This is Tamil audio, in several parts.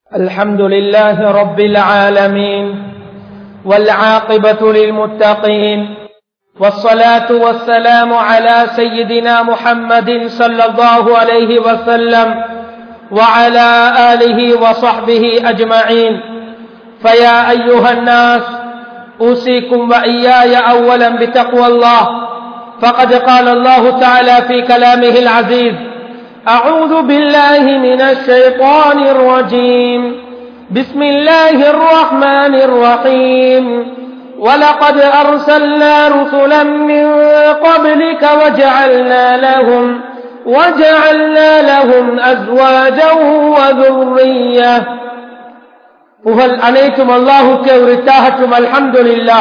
الحمد لله رب العالمين والعاقبة للمتقين والصلاة والسلام على سيدنا محمد صلى الله عليه وسلم وعلى آله وصحبه أجمعين فيا أيها الناس أوصيكم وإياي أولا بتقوى الله فقد قال الله تعالى في كلامه العزيز أعوذ بالله من الشيطان الرجيم بسم الله الرحمن الرحيم ولقد أرسلنا رسلا من قبلك وجعلنا لهم وجعلنا لهم أزواجا وذرية புகழ் அனைத்தும் அல்லாஹுக்கு உரித்தாகட்டும் அல்ஹம்துலில்லா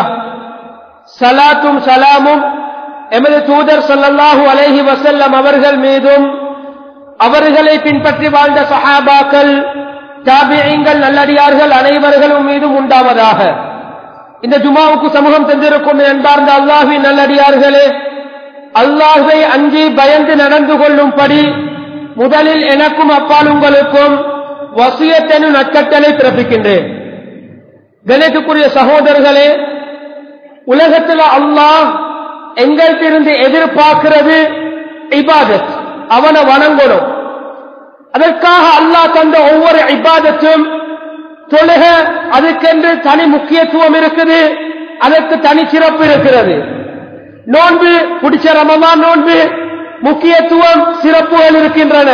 சலாத்தும் சலாமும் எமது தூதர் சல்லல்லாஹு அலைஹி வசல்லம் அவர்கள் மீதும் அவர்களை பின்பற்றி வாழ்ந்த சஹாபாக்கள் தாபியங்கள் நல்லடியார்கள் அனைவர்களும் மீதும் உண்டாவதாக இந்த ஜுமாவுக்கு சமூகம் தந்திருக்கும் என்பார்ந்த அல்லாஹின் நல்லடியார்களே அல்லாஹை அஞ்சி பயந்து நடந்து கொள்ளும்படி முதலில் எனக்கும் அப்பால் உங்களுக்கும் வசியத்தனு நட்கட்டளை பிறப்பிக்கின்றேன் கணேசுக்குரிய சகோதரர்களே உலகத்தில் அல்லாஹ் எங்கள்கிட்ட எதிர்பார்க்கிறது இபாதத் அவனை வணங்கணும் அதற்காக அல்லாஹ் தந்த ஒவ்வொரு இபாதத்தும் தொழுக அதுக்கென்று தனி முக்கியத்துவம் இருக்குது அதற்கு தனி சிறப்பு இருக்கிறது நோன்பு பிடிச்ச ரமதான் நோன்பு முக்கியத்துவம் சிறப்புகள் இருக்கின்றன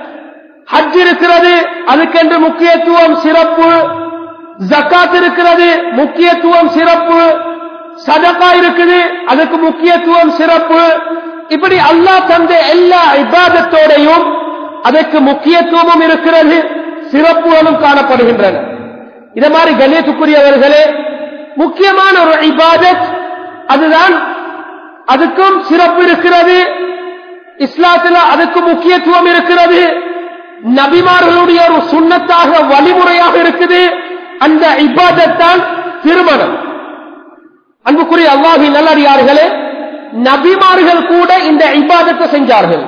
ஹஜ் இருக்கிறது அதுக்கென்று முக்கியத்துவம் சிறப்பு ஜக்காத் இருக்கிறது முக்கியத்துவம் சிறப்பு சதகா இருக்குது அதுக்கு முக்கியத்துவம் சிறப்பு இப்படி அல்லாஹ் தந்த எல்லா இபாதத்தோடையும் அதற்கு முக்கியத்துவமும் இருக்கிறது சிறப்புகளும் காணப்படுகின்றன இத மாதிரி கணேசுக்குரியவர்களே முக்கியமான ஒரு இபாதத் அதுதான் அதுக்கும் சிறப்பு இருக்கிறது இஸ்லாத்தில் அதுக்கு முக்கியத்துவம் இருக்கிறது நபிமார்களுடைய ஒரு சுண்ணத்தாக வழிமுறையாக இருக்குது அந்த இபாதத்தான் திருமணம் அன்புக்குரிய அல்லாஹி நல்லடியார்களே நபிமார்கள் கூட இந்த இபாதத்தை செஞ்சார்கள்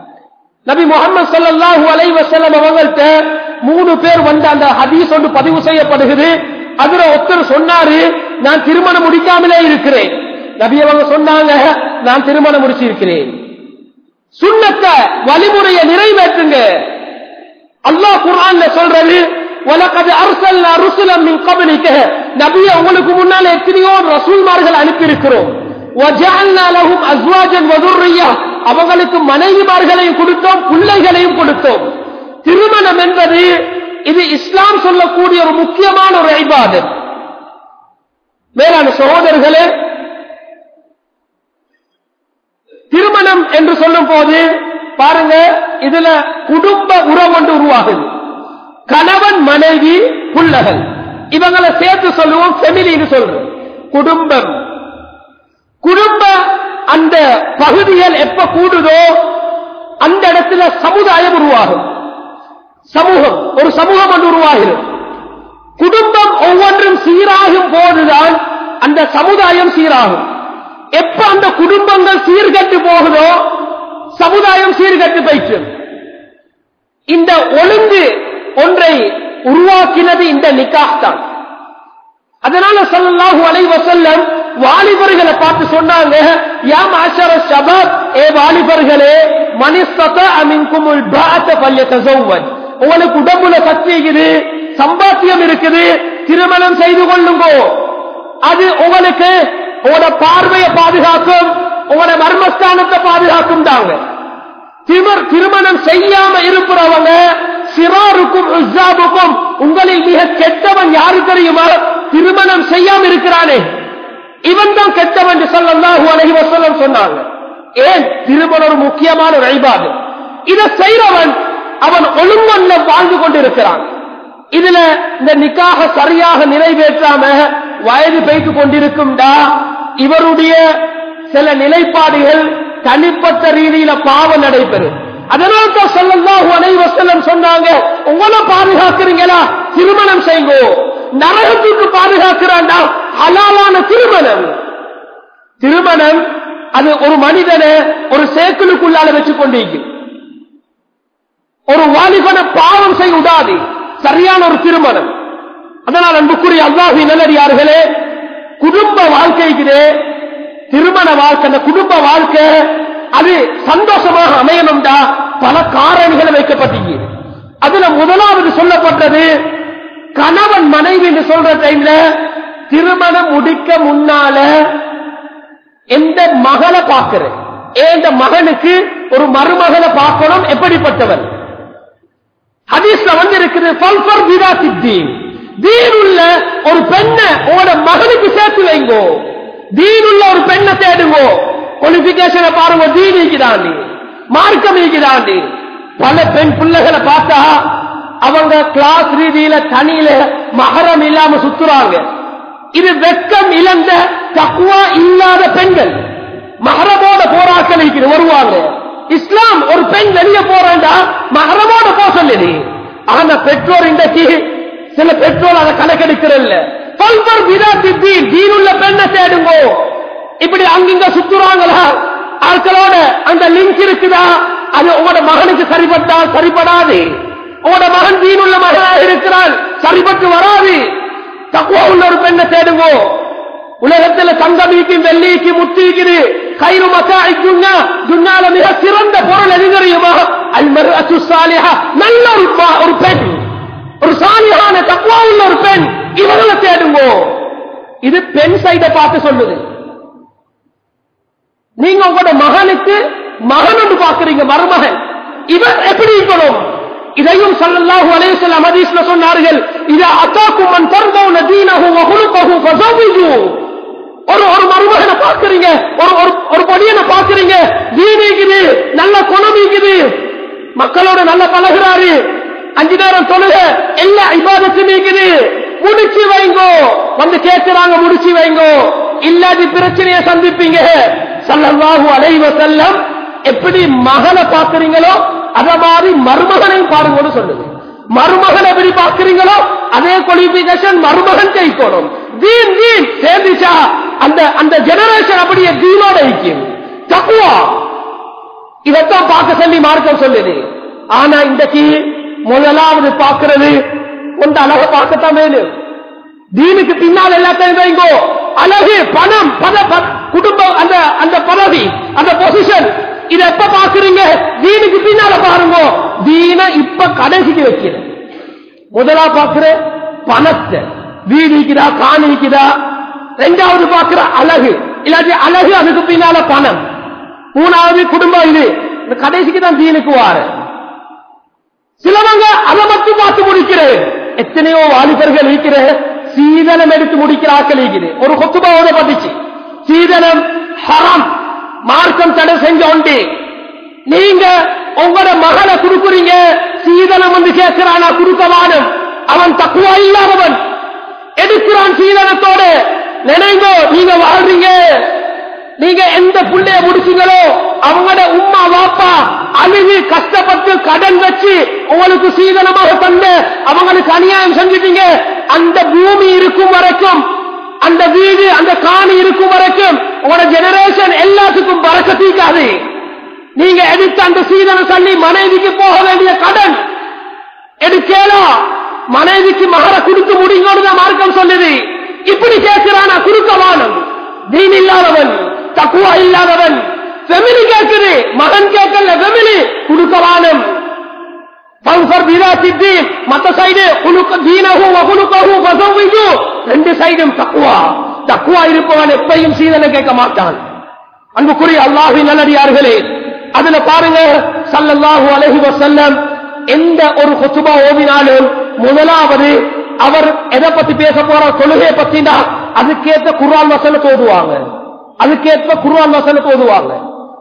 நபி முகமது சல்லாஹூ அலை வசல்லம் அவங்கள்ட்ட மூணு பேர் வந்து அந்த ஹதீஸ் ஒன்று பதிவு செய்யப்படுகிறது அதுல ஒருத்தர் சொன்னாரு நான் திருமணம் முடிக்காமலே இருக்கிறேன் நபி அவங்க சொன்னாங்க நான் திருமணம் முடிச்சிருக்கிறேன் சுண்ணத்தை வழிமுறையை நிறைவேற்றுங்க அல்லாஹ் குர்ஆன்ல சொல்றது உலகது அரசல் ருசுலம் மின் கபலிக்க நபிய உங்களுக்கு முன்னால எத்தனையோ ரசூல்மார்கள் அனுப்பி இருக்கிறோம் அவங்களுக்கு மனைவிமார்களையும் கொடுத்தோம் பிள்ளைகளையும் கொடுத்தோம் திருமணம் என்பது இது இஸ்லாம் சொல்லக்கூடிய ஒரு முக்கியமான ஒரு ஐபாது மேலான சகோதரர்களே திருமணம் என்று சொல்லும் போது பாருங்க இதுல குடும்ப உறவு ஒன்று உருவாகுது கணவன் மனைவி புள்ளகள் இவங்களை சேர்த்து சொல்லுவோம் ஃபெமிலின்னு சொல்றோம் குடும்பம் குடும்ப அந்த பகுதிகள் எப்ப கூடுதோ அந்த இடத்துல சமுதாயம் உருவாகும் சமூகம் ஒரு சமூகம் ஒன்று உருவாகிறது குடும்பம் ஒவ்வொன்றும் சீராகும் போதுதான் அந்த சமுதாயம் சீராகும் எப்ப அந்த குடும்பங்கள் சீர்கட்டு போகுதோ சமுதாயம் சீர்கட்டு போயிற்று இந்த ஒழுங்கு ஒன்றை உருவாக்கினது இந்த நிக்காஹ் தான் அதனால சொல்லலாஹு அலை வசல்லம் வாலிபர்களை பார்த்து சொன்னாங்க யா மாஷர ஷபாப் ஏ வாலிபர்களே மனிஸ்தத அமின்குமுல் பாத்த பல்ய தசௌவன் உங்களுக்கு உடம்புல சக்தி இருக்குது சம்பாத்தியம் இருக்குது திருமணம் செய்து கொள்ளுங்கோ அது உங்களுக்கு உங்களோட பார்வையை பாதுகாக்கும் உங்களோட மர்மஸ்தானத்தை பாதுகாக்கும் தாங்க திருமணம் செய்யாம இருப்பவங்க சிறாருக்கும் உஸ்ஸாபுக்கும் உங்களில் மிக கெட்டவன் யாரு தெரியுமா திருமணம் செய்யாம இருக்கிறானே இவன் தான் கெட்டவன் என்று சொல்லல்லாஹு அலைஹி வஸல்லம் சொன்னாங்க ஏன் திருமணம் ஒரு முக்கியமான ஒரு ஐபாது இதை செய்யறவன் அவன் ஒழுங்கல்ல வாழ்ந்து கொண்டிருக்கிறான் இதுல இந்த நிக்காக சரியாக நிறைவேற்றாம வயது பெய்து கொண்டிருக்கும்டா இவருடைய சில நிலைப்பாடுகள் தனிப்பட்ட ரீதியில பாவம் நடைபெறும் அதனால தான் சொல்லல்லாஹு அனைவசலம் சொன்னாங்க உங்களை பாதுகாக்கிறீங்களா திருமணம் செய்யுங்கோ நரகத்துக்கு பாதுகாக்கிறான்டா ஹலாலான திருமணம் திருமணம் அது ஒரு மனிதனை ஒரு சேக்குலுக்குள்ளால வச்சு கொண்டிருக்கும் ஒரு வாலிபனை பாவம் செய்ய விடாது சரியான ஒரு திருமணம் அதனால் அன்புக்குரிய அல்லாஹி நல்லடியார்களே குடும்ப வாழ்க்கைக்கு திருமண வாழ்க்கை அந்த குடும்ப வாழ்க்கை அது சந்தோஷமாக அமையணும்டா பல காரணிகள் வைக்கப்பட்டீங்க அதுல முதலாவது சொல்லப்பட்டது கணவன் மனைவி என்று சொல்ற டைம்ல திருமணம் முடிக்க முன்னால எந்த மகளை பார்க்கிறேன் இந்த மகனுக்கு ஒரு மருமகளை பார்க்கணும் எப்படிப்பட்டவன் ஹதீஸ்ல வந்து இருக்குது பல்பர் விராசித்தீன் தீனுள்ள ஒரு பெண்ணை உங்களோட மகனுக்கு சேர்த்து வைங்கோ தீனுள்ள ஒரு பெண்ணை தேடுங்கோ குவாலிபிகேஷனை பாருங்க தீன் நீக்குதாண்டி மார்க்கம் நீக்குதாண்டி பல பெண் பிள்ளைகளை பார்த்தா அவங்க கிளாஸ் ரீதியில தனியில மகரம் இல்லாம சுத்துறாங்க இது வெக்கம் இழந்த தக்குவா இல்லாத பெண்கள் மகரமோட போராக்கள் இருக்குது வருவாங்க இஸ்லாம் ஒரு பெண் வெளியே போறாண்டா மகரமோட போ சொல்லுது ஆனா பெற்றோர் இன்றைக்கு சில பெற்றோர் அதை கணக்கெடுக்கிறல்ல பல்வர் விதாத்தி தீன் தீனுள்ள பெண்ணை தேடுங்கோ இப்படி அங்கிங்க சுத்துறாங்களா ஆட்களோட அந்த லிங்க் இருக்குதா அது உங்களோட மகனுக்கு சரிபட்டால் சரிபடாது உங்களோட மகன் தீனுள்ள மகனாக இருக்கிறான் சரிபட்டு வராது தக்குவா உள்ள ஒரு பெண்ணை தேடுங்கோ உலகத்துல தங்கமிக்கும் வெள்ளிக்கு முத்திக்குது கயிறு மக்காய்க்குங்க துன்னால மிக சிறந்த பொருள் எது தெரியுமா அல்மர் அசுசாலியா நல்ல ஒரு பா- ஒரு பெண் ஒரு சாலியான தக்குவா உள்ள ஒரு பெண் இவங்களை தேடுங்கோ இது பெண் சைட பார்த்து சொல்லுது நீங்க உங்களோட மகனுக்கு மகன் ஒன்று பார்க்கிறீங்க மருமகன் இவன் எப்படி இருக்கணும் இதையும் ஸல்லல்லாஹு அலைஹி வஸல்லம் ஹதீஸ்ல சொன்னார்கள் இதா அத்தாக்கும் மன் தர்தவுன தீனஹு வ குலுகஹு ஃபஸவ்விஜு ஒரு ஒரு மருமகனை பார்க்கறீங்க ஒரு ஒரு ஒரு பொடியனை பார்க்கறீங்க தீனிக்குது நல்ல குணம் இருக்குது மக்களோட நல்ல பழகுறாரு அஞ்சு நேரம் தொழுக எல்லா இபாதத்தும் இருக்குது முடிச்சு வைங்கோ வந்து கேட்கிறாங்க முடிச்சு வைங்கோ இல்லாத பிரச்சனையை சந்திப்பீங்க ஸல்லல்லாஹு அலைஹி வஸல்லம் எப்படி மகனை பார்க்கறீங்களோ அத மாதிரி மருமகனையும் பாருங்கன்னு சொல்லுது மருமகன் எப்படி பார்க்கறீங்களோ அதே குவாலிபிகேஷன் மருமகன் ஜெயிக்கணும் தீன் தீன் சேர்ந்துச்சா அந்த அந்த ஜெனரேஷன் அப்படியே தீனோட ஐக்கியம் தக்குவா இதைத்தான் பார்க்க சொல்லி மார்க்கம் சொல்லுது ஆனா இன்றைக்கு முதலாவது பார்க்கிறது கொண்ட அழக பார்க்கத்தான் வேணும் தீனுக்கு பின்னால் எல்லாத்தையும் வைங்கோ அழகு பணம் பத ப- குடும்பம் அந்த அந்த பதவி அந்த பொசிஷன் இத எப்ப பாக்குறீங்க தீனுக்கு பின்னால பாருங்க தீன இப்ப கடைசிக்கு வைக்கிற முதலா பாக்குற பணத்தை வீடு இருக்குதா காணி இருக்குதா ரெண்டாவது பாக்குற அழகு இல்லாட்டி அழகு அதுக்கு பின்னால பணம் மூணாவது குடும்பம் இது இந்த கடைசிக்கு தான் தீனுக்கு வார சிலவங்க அதை மட்டும் பார்த்து முடிக்கிறது எத்தனையோ வாலிபர்கள் இருக்கிற சீதனம் எடுத்து முடிக்கிற ஆக்கள் இருக்குது ஒரு கொத்துபாவோட பட்டுச்சு சீதனம் ஹரம் மார்க்கம் தடை செஞ்ச உண்டு நீங்க உங்களோட மகளை கொடுக்குறீங்க சீதனம் வந்து கேட்கிறானா கொடுக்கவானும் அவன் தக்குவா இல்லாதவன் எடுக்கிறான் சீதனத்தோட நினைங்கோ நீங்க வாழ்றீங்க நீங்க எந்த புள்ளைய முடிச்சீங்களோ அவங்களோட உம்மா வாப்பா அழுது கஷ்டப்பட்டு கடன் வச்சு உங்களுக்கு சீதனமாக தந்த அவங்களுக்கு அநியாயம் செஞ்சுட்டீங்க அந்த பூமி இருக்கும் வரைக்கும் அந்த வீடு அந்த காணி இருக்கும் வரைக்கும் உங்களோட ஜெனரேஷன் எல்லாத்துக்கும் பறக்கத்தீக்காது நீங்க எடுத்த அந்த சீதன தள்ளி மனைவிக்கு போக வேண்டிய கடன் எடுக்கலாம் மனைவிக்கு மகர கொடுத்து முடிங்கன்னு தான் மார்க்கம் சொல்லுது இப்படி கேட்கிறானா குறுக்கவானம் தீன் இல்லாதவன் தக்குவா இல்லாதவன் ஃபெமிலி கேட்குது மகன் கேட்கல ஃபெமிலி குடுக்கவானம் பல்சர் விராசித்தி மத்த சைடு குலுக்க தீனகு வகுலுக்ககு வசவிஜு ரெண்டு சைடும் தக்குவா தக்குவா இருப்பவன் எப்பையும் சீதனை கேட்க மாட்டான் அன்புக்குரிய அல்லாஹின் நல்லடியார்களே அதுல பாருங்க ஸல்லல்லாஹு அலைஹி வஸல்லம் எந்த ஒரு குத்துபா ஓதினாலும் முதலாவது அவர் எதை பத்தி பேச போற தொழுகையை பத்தினா அதுக்கேற்ற குர்ஆன் வசனத்தை ஓதுவாங்க அதுக்கேற்ற குர்ஆன் வசனத்தை ஓதுவாங்க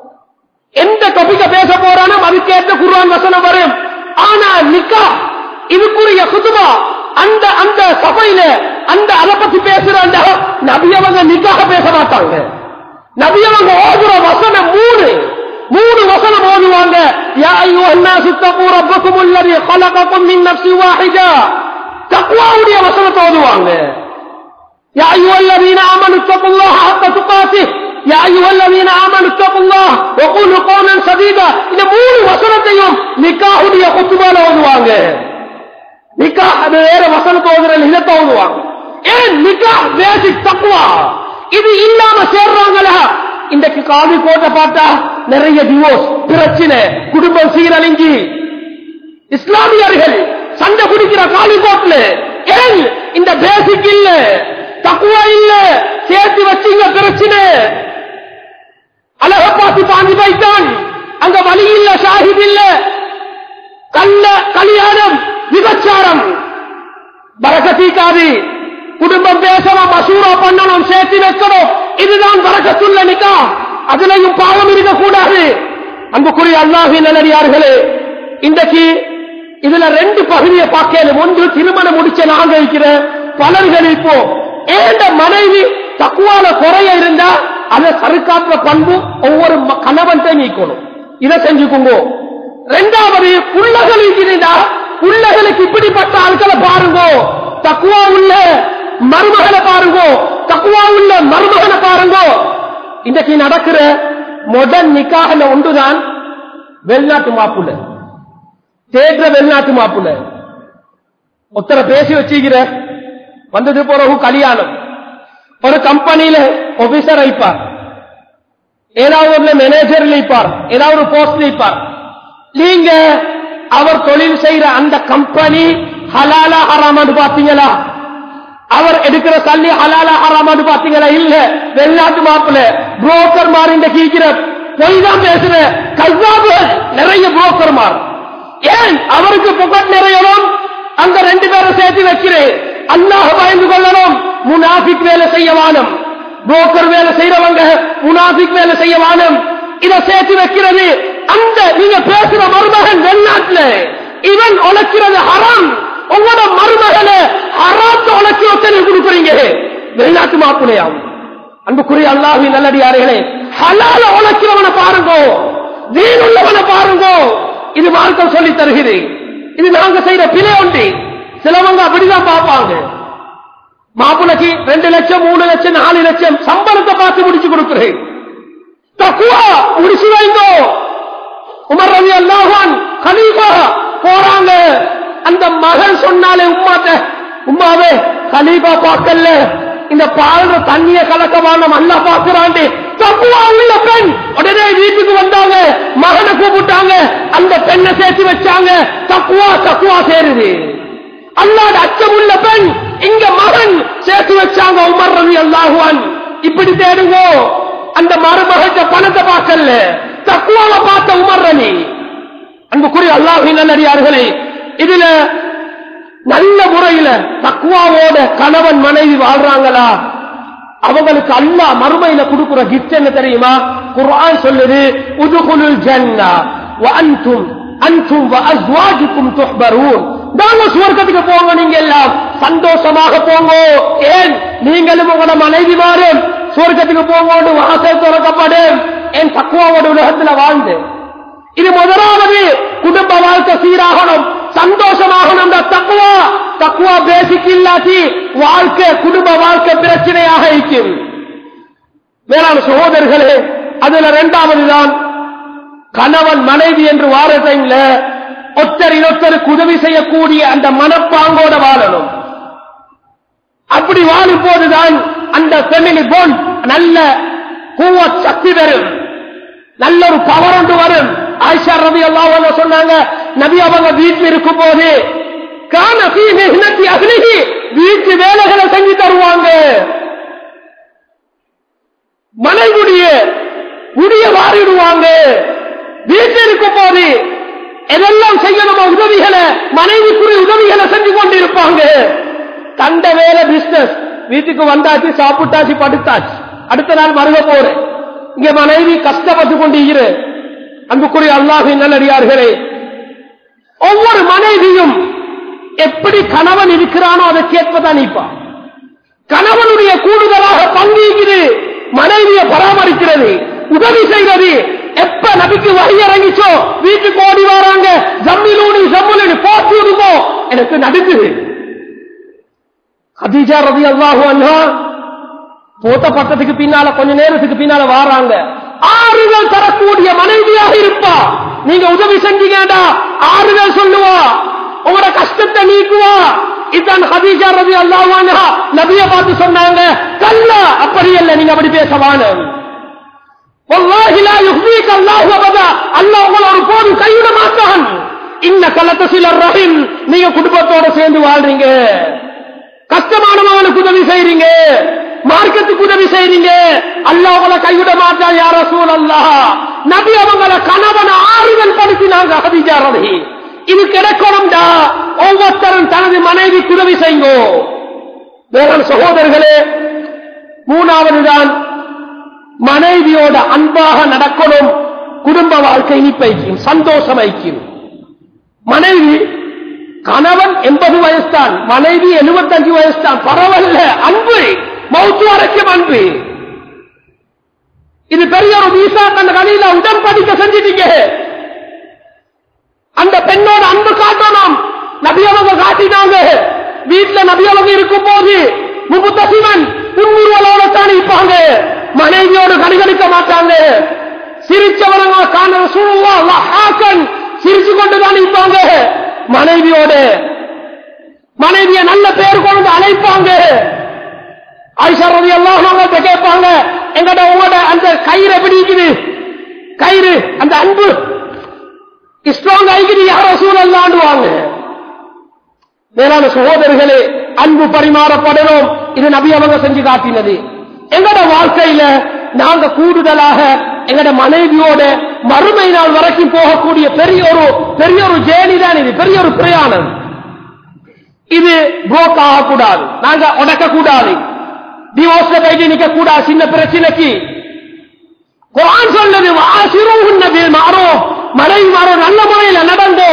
எந்த டாபிக்க பேச போறானோ அதுக்கேற்ற குர்ஆன் வசனம் வரும் ஆனா நிக்கா இதுக்குரிய குத்துபா அந்த அந்த சபையில அந்த அதை பத்தி பேசுறாண்டா நபி அவங்க நிக்காக பேச மாட்டாங்க நபி அவங்க ஓதுற வசனம் மூணு மூணு வசனம் ஓதுவாங்க யா அய்யுஹன் நாசு தகு ரப்பக்கும் அல்லதி خلقكم من نفس واحده தக்வாவுடைய வசனத்தை ஓதுவாங்க يا أيها الذين آمنوا اتقوا الله حق تقاته يا أيها الذين آمنوا اتقوا الله وقولوا قولا سديدا இந்த மூணு வசனத்தையும் நிக்காஹுடைய குத்துபால ஓதுவாங்க நிக்கா அது வேற வசனத்தை ஓதுறேன் இதை ஓதுவாங்க ஏன் நிக்கா பேசிக் தக்குவா இது இல்லாம சேர்றாங்களா இன்றைக்கு காவி கோட்டை பார்த்தா நிறைய டிவோர்ஸ் பிரச்சனை குடும்பம் சீரழிஞ்சி இஸ்லாமியர்கள் சண்டை குடிக்கிற காலிகோட்ல ஏன் இந்த பேசிக் இல்ல தக்குவா இல்ல சேர்த்து வச்சீங்க பிரச்சனை அழக பார்த்து பாஞ்சு வைத்தான் அங்க வழி இல்ல ஷாஹித் இல்ல கல்ல கல்யாணம் விபச்சாரம் பரகத்தீக்காது குடும்பம் பேசணும் மசூரா பண்ணணும் சேர்த்து வைக்கணும் இதுதான் பரக்கத்துள்ள நிக்கா அதுலயும் பாவம் இருக்கக்கூடாது அன்புக்குரிய அல்லாஹின் நல்லடியார்களே இன்றைக்கு இதுல ரெண்டு பகுதியை பார்க்கணும் ஒன்று திருமணம் முடிச்ச நாங்க இருக்கிற பலர்கள் இப்போ ஏண்ட மனைவி தக்குவால குறைய இருந்தா அதை சருக்காற்ற பண்பு ஒவ்வொரு ம- கணவன்கிட்ட நீக்கணும் இதை செஞ்சுக்குங்க ரெண்டாவது புள்ளகள் இருக்கிறதா புள்ளகளுக்கு இப்படிப்பட்ட ஆட்களை பாருங்க தக்குவா உள்ள மருமகனை பாருங்க தக்குவா உள்ள மருமகனை பாருங்க இன்றைக்கு நடக்கிற மொடர்ன் நிக்காகல ஒன்றுதான் வெளிநாட்டு மாப்புள்ள தேடுற வெளிநாட்டு மாப்புள்ள ஒருத்தரை பேசி வச்சுக்கிற வந்தது பிறகு கல்யாணம் ஒரு கம்பெனியில ஆபீசர் இருப்பார் ஏதாவது ஒரு மேனேஜர் இருப்பார் ஏதாவது ஒரு போஸ்ட் இருப்பார் நீங்க அவர் தொழில் செய்யற அந்த கம்பெனி ஹலாலா ஹராமான்னு பாத்தீங்களா அவர் எடுக்கிற தள்ளி ஹலாலா ஹராமான்னு பாத்தீங்களா இல்ல வெளிநாட்டு மாப்பிள்ள புரோக்கர் மாறி இந்த கீக்கிற பொய் தான் பேசுற கல்வாபுகள் நிறைய புரோக்கர் மார் ஏன் அவருக்கு புகழ் நிறையணும் அங்க ரெண்டு பேரும் சேர்த்து வைக்கிறேன் அல்லாஹ் பயந்து கொள்ளணும் முனாஃபிக் வேலை செய்ய வானம் புரோக்கர் வேலை செய்யறவங்க முனாஃபிக் வேலை செய்ய வானம் இதை சேர்த்து வைக்கிறது அந்த நீங்க பேசுற மருமகன் வெளிநாட்டுல இவன் உழைக்கிறது ஹராம் உங்களோட மருமகனை ஹராத்து உழைச்சி ஒத்தனை கொடுக்குறீங்க வெளிநாட்டு மாப்பிள்ளையாகும் அன்புக்குரிய அல்லாஹி நல்லடியார்களே ஹலால உழைக்கிறவனை பாருங்க தீனுள்ளவனை பாருங்க இது மார்க்கம் சொல்லி தருகிறேன் இது நாங்க செய்யற பிழை உண்டு சிலவங்க அப்படிதான் பார்ப்பாங்க மாப்பிளைக்கு ரெண்டு லட்சம் மூணு லட்சம் நாலு லட்சம் சம்பளத்தை பார்த்து முடிச்சு கொடுக்கிறேன் தக்குவா முடிச்சு வைங்கோ உமர் ரவி அல்லாஹான் கலீஃபா போறாங்க அந்த மகன் சொன்னாலே உம்மாட்ட உம்மாவே கலீஃபா பார்க்கல இந்த பால்ற தண்ணிய கலக்கமான அல்லா பாக்குறாண்டு தக்குவா உள்ள பெண் உடனே வீட்டுக்கு வந்தாங்க மகனை கூப்பிட்டாங்க அந்த பெண்ணை சேர்த்து வச்சாங்க தக்குவா தக்குவா சேருது அல்லாட அச்சமுள்ள பெண் இங்க மகன் சேர்த்து வச்சாங்க உமர் ரவி அல்லாஹுவான் இப்படி தேடுங்கோ அந்த மருமகிட்ட பணத்தை பார்க்கல தக்குவாவை பார்த்த உமர் ரவி அன்புக்குரிய அல்லாஹின் நல்லடியார்களே இதுல நல்ல முறையில தக்குவாவோட கணவன் மனைவி வாழ்றாங்களா அவங்களுக்கு அல்லாஹ் மறுமையில கொடுக்கிற கிஃப்ட் என்ன தெரியுமா குர்ஆன் சொல்லுது உதுகுலுல் ஜன்னா வஅன்தும் அன்தும் வஅஸ்வாஜுக்கும் துஹ்பரூன் நாங்க சுவர்க்கத்துக்கு போங்க நீங்க எல்லாம் சந்தோஷமாக போங்க ஏன் நீங்களும் உங்களோட மனைவி மாறும் சுவர்க்கத்துக்கு போங்க வாசல் திறக்கப்படும் என் தக்குவாவோட உலகத்துல வாழ்ந்து இது முதலாவது குடும்ப வாழ்க்கை சீராகணும் சந்தோஷமாகணும் தக்குவா தக்குவா பேசிக் இல்லாட்டி வாழ்க்கை குடும்ப வாழ்க்கை பிரச்சனையாக இருக்கும் மேலான சகோதரர்களே அதுல இரண்டாவது தான் கணவன் மனைவி என்று வார டைம்ல ஒருத்தர் இன்னொருத்தருக்கு உதவி செய்யக்கூடிய அந்த மனப்பாங்கோட வாழணும் அப்படி வாழும் போதுதான் அந்த ஃபெமிலி போன் நல்ல கூவ சக்தி வரும் நல்ல ஒரு பவர் ஒன்று வரும் ஆயிஷா ரவி அல்லாஹ் சொன்னாங்க நபி அவங்க வீட்டில் இருக்கும் போது கான சீனி அகலிகி வீட்டு வேலைகளை செஞ்சு தருவாங்க மனைவிடைய முடிய வாரிடுவாங்க வீட்டில் இருக்கும் போது எதெல்லாம் செய்யணுமோ உதவிகளை மனைவிக்குரிய உதவிகளை செஞ்சு கொண்டிருப்பாங்க கண்ட வேலை பிசினஸ் வீட்டுக்கு வந்தாச்சு சாப்பிட்டாச்சு படுத்தாச்சு அடுத்த நாள் மருக போறேன் இங்க மனைவி கஷ்டப்பட்டு கொண்டிருக்கிற அன்புக்குரிய அல்லாஹின் நல்லடியார்களே ஒவ்வொரு மனைவியும் எப்படி கணவன் இருக்கிறானோ அதை கேட்பதான் நிற்பான் கணவனுடைய கூடுதலாக பங்கீகிறது மனைவியை பராமரிக்கிறது உதவி செய்கிறது எப்ப நபிக்கு வகை இறங்கிச்சோ வீட்டுக்கு ஓடி வராங்க ஜம்மிலூனி ஜம்முலி போட்டு விடுமோ எனக்கு நடுக்குது ஹதீஜா ரவி அல்லாஹு அண்ணா போட்ட பட்டத்துக்கு பின்னால கொஞ்ச நேரத்துக்கு பின்னால வாராங்க ஆறுதல் தரக்கூடிய மனைவியாக இருப்பா நீங்க உதவி செஞ்சீங்கடா ஆறுதல் சொல்லுவா உங்களோட கஷ்டத்தை நீக்குவா இதான் ஹதீஜா ரவி அல்லாஹ் நபிய பார்த்து சொன்னாங்க கல்ல அப்படி அல்ல நீங்க அப்படி பேசவான அல்லாஹ் உங்களை ஒரு போதும் கைவிட மாட்டான் இன்ன கலத்த சிலர் ரஹிம் நீங்க குடும்பத்தோட சேர்ந்து வாழ்றீங்க கஷ்டமானவங்களுக்கு உதவி செய்றீங்க மார்க்கத்துக்கு உதவி செய்றீங்க அல்லாஹ் உங்களை கைவிட மாட்டான் யார சூழ் அல்லாஹ் நபி அவங்கள கணவன் ஆறுதல் படுத்தினாங்க ஹதீஜா ரவி இது கிடைக்கணும்டா ஒவ்வொருத்தரும் தனது மனைவிக்கு உதவி செய்யுங்கோ வேளாண் சகோதரர்களே மூணாவது தான் மனைவியோட அன்பாக நடக்கணும் குடும்ப வாழ்க்கை இனிப்பைக்கும் சந்தோஷம் ஐக்கும் மனைவி கணவன் எண்பது வயசுதான் மனைவி எழுபத்தஞ்சு வயசுதான் பரவாயில்ல அன்பு மௌத்து வரைக்கும் அன்பு இது பெரிய ஒரு வீசா தன் கடையில உடன்படிக்கை செஞ்சிட்டீங்க அந்த பெண்ணோட அன்பு காட்டணும் நபியவங்க காட்டினாங்க வீட்டுல நபியவங்க இருக்கும் போது முகுத்தசிவன் புன்முறுவலோட தான் இருப்பாங்க மனைவியோடு கணிகணிக்க மாட்டாங்க சிரிச்சவரங்க காண சூழ்நிலை சிரிச்சு கொண்டுதான் இருப்பாங்க மனைவியோட மனைவிய நல்ல பேர் கொண்டு அழைப்பாங்க ஆயிஷா ரவி எல்லாம் கேட்பாங்க எங்கட உங்களோட அந்த கயிறு எப்படி இருக்குது கயிறு அந்த அன்பு ஸ்ட்ராங் ஆகிது யாரோ சூழல் ஆண்டுவாங்க வேளாண் சகோதரர்களே அன்பு பரிமாறப்படணும் இது நபி அவங்க செஞ்சு காட்டினது எங்கட வாழ்க்கையில நாங்க கூடுதலாக எங்கட மனைவியோட மறுமை நாள் வரைக்கும் போகக்கூடிய பெரிய ஒரு பெரிய ஒரு ஜேர்னி தான் இது பெரிய ஒரு பிரயாணம் இது புரோக் ஆகக்கூடாது நாங்க உடக்க கூடாது டிவோர்ஸ்ல போயிட்டு நிக்க கூடாது சின்ன பிரச்சனைக்கு குரான் சொன்னது வாசிரும் மாறோ மனைவி மாறோ நல்ல முறையில நடந்தோ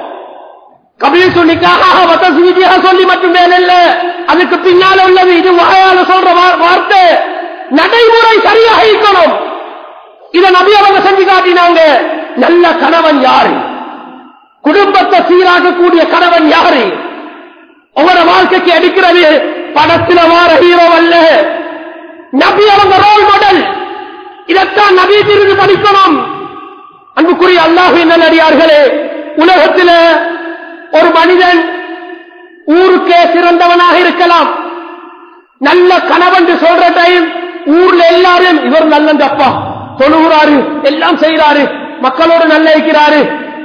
கபில் சொல்லிக்காக வத்தசுவிதியாக சொல்லி மட்டுமே இல்ல அதுக்கு பின்னால உள்ளது இது வாயால சொல்ற வார்த்தை நடைமுறை சரியாக இருக்கணும் இதை நபி அவங்க செஞ்சு காட்டினாங்க நல்ல கணவன் யாரு குடும்பத்தை சீராக்கக்கூடிய கணவன் யாரு உங்களோட வாழ்க்கைக்கு அடிக்கிறது படத்துல வார ஹீரோ அல்ல நபி அவங்க ரோல் மாடல் இதைத்தான் நபி திருந்து படிக்கணும் அன்புக்குரிய அல்லாஹு நல்லடியார்களே உலகத்தில் ஒரு மனிதன் ஊருக்கே சிறந்தவனாக இருக்கலாம் நல்ல கணவன் சொல்ற டைம் ஊர்ல எல்லாரும் இவர் நல்ல அப்பா தொழுகிறாரு எல்லாம் செய்யறாரு மக்களோடு நல்ல இருக்கிறாரு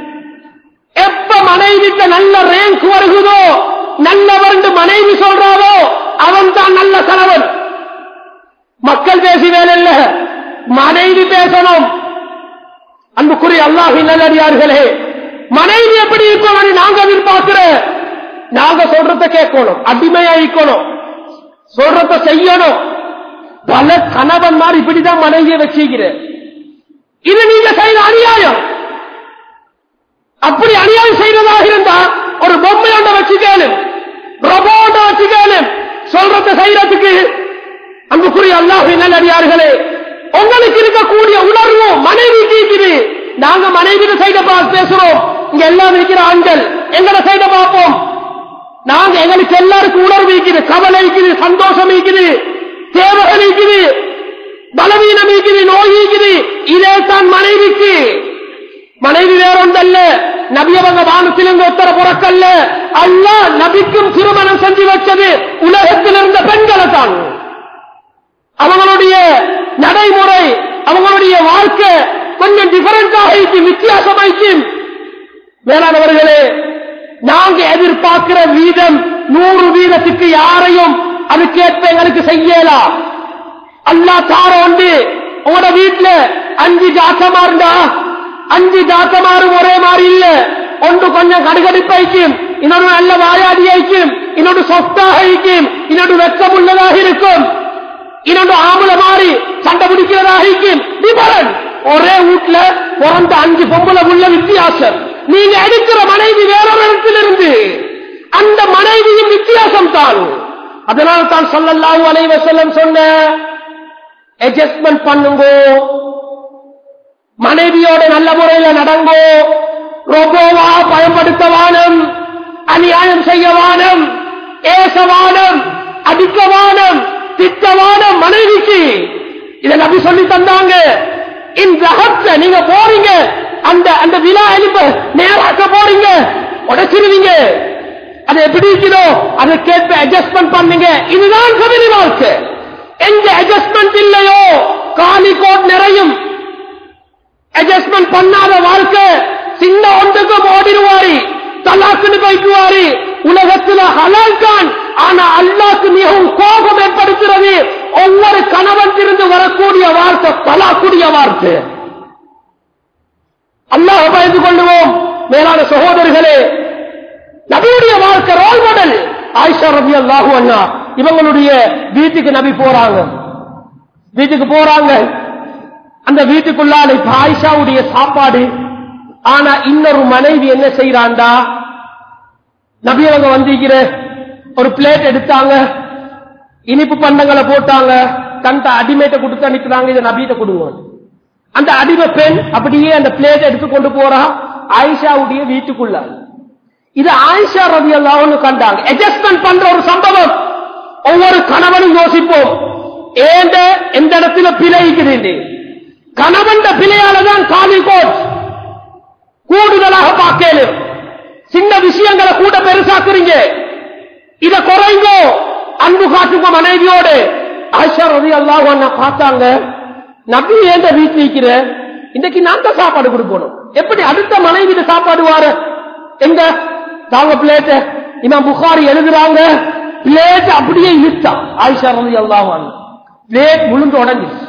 எப்ப மனைவிக்கு நல்ல ரேங்க் வருகுதோ நல்லவர் மனைவி சொல்றாரோ அவன் தான் நல்ல கணவன் மக்கள் பேசி வேலை இல்ல மனைவி பேசணும் அன்புக்குரிய அல்லாஹி நல்லடியார்களே மனைவி எப்படி இருக்கணும் நாங்க எதிர்பார்க்கிற நாங்க சொல்றத கேட்கணும் அடிமையா இருக்கணும் சொல்றத செய்யணும் பல கணவன்மார் இப்படிதான் மனைவியை வச்சுக்கிற இது நீங்க செய்த அநியாயம் அப்படி அநியாயம் செய்யறதாக இருந்தா ஒரு பொம்மையாண்ட வச்சுக்கணும் ரொபோட்ட வச்சுக்கணும் சொல்றத செய்யறதுக்கு அன்புக்குரிய அல்லாஹ் நல்லடியார்களே உங்களுக்கு இருக்கக்கூடிய உணர்வு மனைவிக்கு இருக்குது நாங்க மனைவி சைட பேசுறோம் இங்க எல்லாம் இருக்கிற ஆண்கள் எங்கட சைட பார்ப்போம் நாங்க எங்களுக்கு எல்லாருக்கும் உணர்வு இருக்குது கவலை இருக்குது சந்தோஷம் இருக்குது தேவைகள் இருக்குது பலவீனம் இருக்குது நோய் இருக்குது இதே தான் மனைவிக்கு மனைவி வேறொன்றல்ல நபியவங்க வானத்திலிருந்து ஒத்தர புறக்கல்ல அல்ல நபிக்கும் திருமணம் செஞ்சு வச்சது உலகத்தில் இருந்த பெண்களை தான் அவங்களுடைய நடைமுறை அவங்களுடைய வாழ்க்கை கொஞ்சம் டிஃபரெண்டாக இருக்கும் வித்தியாசமாய்க்கும் வேளாணவர்களே நாங்க எதிர்பார்க்கிற வீதம் நூறு வீதத்துக்கு யாரையும் அதுக்கேற்ப எங்களுக்கு செய்யலாம் அல்லா தார உண்டு உங்களோட வீட்டுல அஞ்சு ஜாக்கமா இருந்தா அஞ்சு ஜாக்கமாரும் ஒரே மாதிரி இல்ல ஒன்று கொஞ்சம் கடுகடுப்பாய்க்கும் இன்னொரு நல்ல வாயாடி ஆயிக்கும் இன்னொரு சொத்தாக இருக்கும் இன்னொரு வெக்கம் உள்ளதாக இருக்கும் இன்னொன்று ஆம்பளை மாறி சண்டை பிடிக்கிறதாக இருக்கும் டிஃபரன் ஒரே வீட்டுல பிறந்த அஞ்சு பொம்பளை உள்ள வித்தியாசம் நீங்க எடுக்கிற மனைவி வேறொரு இடத்திலிருந்து அந்த மனைவியும் வித்தியாசம் தான் அதனால தான் சொல்லலாம் அலைவ செல்லம் சொன்ன அட்ஜஸ்ட்மெண்ட் பண்ணுங்கோ மனைவியோட நல்ல முறையில நடங்கோ ரொபோவா பயன்படுத்த வானம் அநியாயம் செய்ய வானம் ஏச வானம் அடிக்க வானம் திட்ட வானம் மனைவிக்கு இதை நபி சொல்லி தந்தாங்க இந்த அகத்த நீங்க போறீங்க அந்த அந்த விழா எழுப்ப நேராக்க போறீங்க உடைச்சிருவீங்க அது எப்படி இருக்குதோ அதை கேட்ப அட்ஜஸ்ட்மெண்ட் பண்ணுங்க இதுதான் கவிதை வாழ்க்கை எந்த அட்ஜஸ்ட்மெண்ட் இல்லையோ காலி கோட் நிறையும் அட்ஜஸ்ட்மெண்ட் பண்ணாத வாழ்க்கை சின்ன ஒன்றுக்கும் ஓடிடுவாரு தலாக்குன்னு போய்க்குவாரு உலகத்துல ஹலால் தான் ஆனா அல்லாக்கு மிகவும் கோபம் ஏற்படுத்துறது ஒவ்வொரு கணவன் இருந்து வரக்கூடிய வார்த்தை தலாக்குடைய வார்த்தை அல்லாஹ் பயந்து கொள்ளுவோம் மேலான சகோதரர்களே நபியுடைய வாழ்க்கை ரோல் மாடல் ஆயிஷா ரபி அல்லாஹு அண்ணா இவங்களுடைய வீட்டுக்கு நபி போறாங்க வீட்டுக்கு போறாங்க அந்த வீட்டுக்குள்ளால இப்ப ஆயிஷாவுடைய சாப்பாடு ஆனா இன்னொரு மனைவி என்ன செய்யறாண்டா நபி அவங்க வந்திருக்கிற ஒரு பிளேட் எடுத்தாங்க இனிப்பு பண்டங்களை போட்டாங்க தந்த அடிமைட்ட கொடுத்து அனுப்பினாங்க இதை நபியிட்ட கொடுங்க அந்த அடிமை பெண் அப்படியே அந்த பிளேட் எடுத்து கொண்டு போறா ஆயிஷாவுடைய வீட்டுக்குள்ள இது ஆயிஷா ரவி அல்லாஹ்னு கண்டாங்க அட்ஜஸ்ட்மெண்ட் பண்ற ஒரு சம்பவம் ஒவ்வொரு கணவனும் யோசிப்போம் ஏண்ட எந்த இடத்துல பிழை இருக்குது கணவன் பிழையால தான் காலி கோட் கூடுதலாக பார்க்கலும் சின்ன விஷயங்களை கூட பெருசாக்குறீங்க இத குறைங்கோ அன்பு காட்டுங்க மனைவியோடு ஆயிஷா ரவி அல்லாஹ் பார்த்தாங்க நபி ஏண்ட வீட்டில் இருக்கிற இன்னைக்கு நான் தான் சாப்பாடு கொடுக்கணும் எப்படி அடுத்த மனைவி சாப்பாடு வார எங்க தாங்க பிளேட் இமாம் புகாரி எழுதுறாங்க பிளேட் அப்படியே இழுத்தா ஆயிஷா ரவி அல்லாஹ் பிளேட் முழுந்து உடஞ்சிருச்சு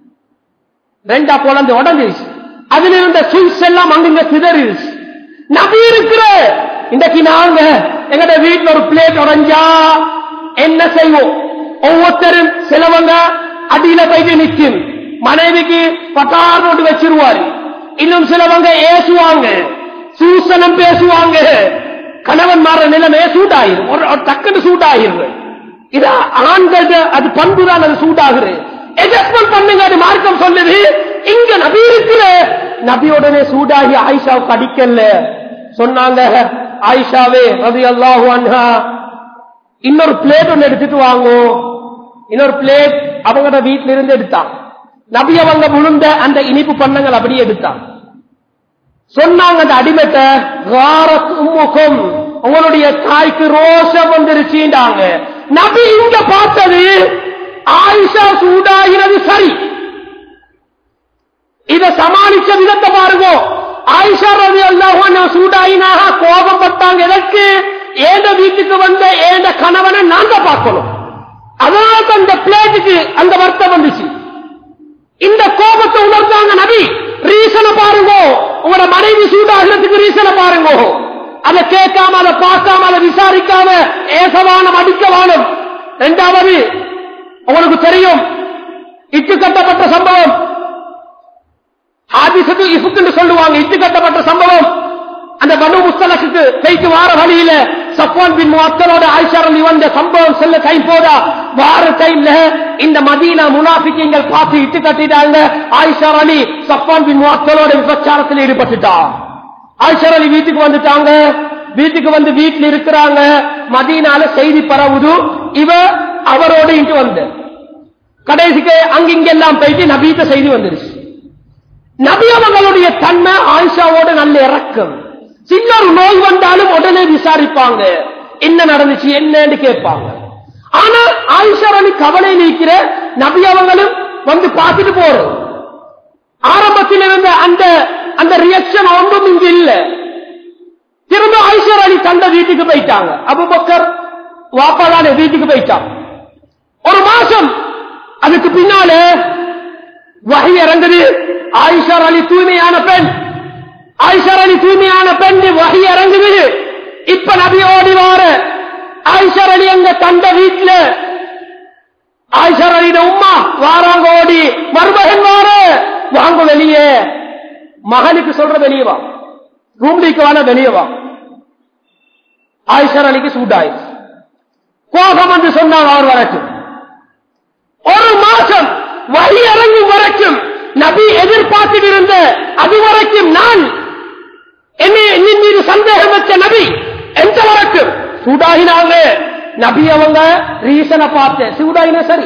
ரெண்டா குழந்தை உடஞ்சிருச்சு அதுல இருந்த சுவிஸ் எல்லாம் அங்குங்க சிதறிடுச்சு நபி இருக்கிற இன்றைக்கு நாங்க எங்கட வீட்டுல ஒரு பிளேட் உடஞ்சா என்ன செய்வோம் ஒவ்வொருத்தரும் சிலவங்க அடியில போயிட்டு நிக்கும் மனைவிக்கு பட்டார் நோட்டு வச்சிருவாரு இன்னும் சிலவங்க ஏசுவாங்க சூசனம் பேசுவாங்க கணவன் மாற நிலைமை சூட் ஆயிரும் ஒரு ஒரு டக்குன்னு சூட் ஆயிரு இது ஆண்கள் அது பண்பு தான் அது சூட் ஆகுது அட்ஜஸ்ட்மெண்ட் பண்ணுங்க அது மார்க்கம் சொல்லுது இங்க நபி இருக்கிற நபியுடனே சூடாகி ஆயிஷாவுக்கு அடிக்கல சொன்னாங்க ஆயிஷாவே ரவி அல்லாஹு அன்ஹா இன்னொரு பிளேட் ஒன்னு எடுத்துட்டு வாங்கோ இன்னொரு பிளேட் அவங்களோட வீட்டில இருந்து எடுத்தான் நபி அவங்க விழுந்த அந்த இனிப்பு பண்ணங்கள் அப்படியே எடுத்தான் சொன்னாங்க அந்த அடிமத்தை முகம் உங்களுடைய தாய்க்கு ரோஷம் வந்துருச்சுட்டாங்க நபி இங்க பார்த்தது ஆயிஷா சூடாகிறது சரி இத சமாளிச்ச விதத்தை பாருங்க ஆயிஷா ரவி அல்லாஹ் சூடாயினாக கோபம் பட்டாங்க எதற்கு ஏண்ட வீட்டுக்கு வந்த ஏண்ட கணவனை நான் தான் பார்க்கணும் அதனால தான் இந்த பிளேட்டுக்கு அந்த வருத்தம் வந்துச்சு இந்த கோபத்தை உணர்ந்தாங்க நபி ரீசனை பாருங்க உங்களோட மனைவி சூடாகிறதுக்கு ரீசனை பாருங்க அதை கேட்காம அதை பார்க்காம அதை விசாரிக்காம ஏசவானம் அடிக்கவானம் இரண்டாவது உங்களுக்கு தெரியும் இட்டு கட்டப்பட்ட சம்பவம் ஆதிசத்து இசுக்கு சொல்லுவாங்க இட்டு கட்டப்பட்ட சம்பவம் அந்த பனு முஸ்தலக்கு போயிட்டு வார வழியில சஃபான் பின் முத்தலோட ஆயிஷாரல் வந்த சம்பவம் சொல்ல டைம் போதா வார டைம்ல இந்த மதீனா முனாபிக்கங்கள் பார்த்து இட்டு கட்டிட்டாங்க ஆயிஷார் அலி சஃபான் பின் முத்தலோட விபச்சாரத்தில் ஈடுபட்டுட்டா ஆயிஷார் அலி வீட்டுக்கு வந்துட்டாங்க வீட்டுக்கு வந்து வீட்டில் இருக்கிறாங்க மதீனால செய்தி பரவுது இவ அவரோட இங்கு வந்து கடைசிக்கு அங்கிங்கெல்லாம் போயிட்டு நபீத்த செய்தி வந்துருச்சு நபி அவங்களுடைய தன்மை ஆயிஷாவோட நல்ல இறக்கம் சின்ன ஒரு நோய் வந்தாலும் உடனே விசாரிப்பாங்க என்ன நடந்துச்சு என்னன்னு கேட்பாங்க ஆனா ஆயிஷா அலி கவலை நீக்கிற நபி அவங்களும் வந்து பார்த்துட்டு போறோம் ஆரம்பத்தில் இருந்த அந்த அந்த ரியாக்ஷன் ஒன்றும் இங்க இல்ல திரும்ப ஆயிஷா அலி தந்த வீட்டுக்கு போயிட்டாங்க அபுபக்கர் வாப்பாதான வீட்டுக்கு போயிட்டாங்க ஒரு மாசம் அதுக்கு பின்னால வகை இறங்குது ஆயிஷார் அலி தூய்மையான பெண் ஆயிஷார் அலி தூய்மையான பெண் வகை இறங்குது இப்ப நபி ஓடி வார ஆயிஷார் அலி எங்க தந்த வீட்டுல ஆயிஷார் அலிட உம்மா வாராங்க ஓடி மருமகன் வார வாங்க வெளியே மகனுக்கு சொல்ற வெளியே வா ரூம்லிக்கு வான வெளியே வா ஆயிஷார் அலிக்கு சூடாயிடுச்சு கோபம் வந்து சொன்னாங்க அவர் வரட்டும் ஒரு மாசம் வழி இறங்கும் வரைக்கும் நபி எதிர்பார்த்து இருந்த அது வரைக்கும் நான் என்னை என்னின் மீது சந்தேகம் வச்ச நபி எந்த வரைக்கும் சூடாகினாங்க நபி அவங்க ரீசனை பார்த்து சூடாகினா சரி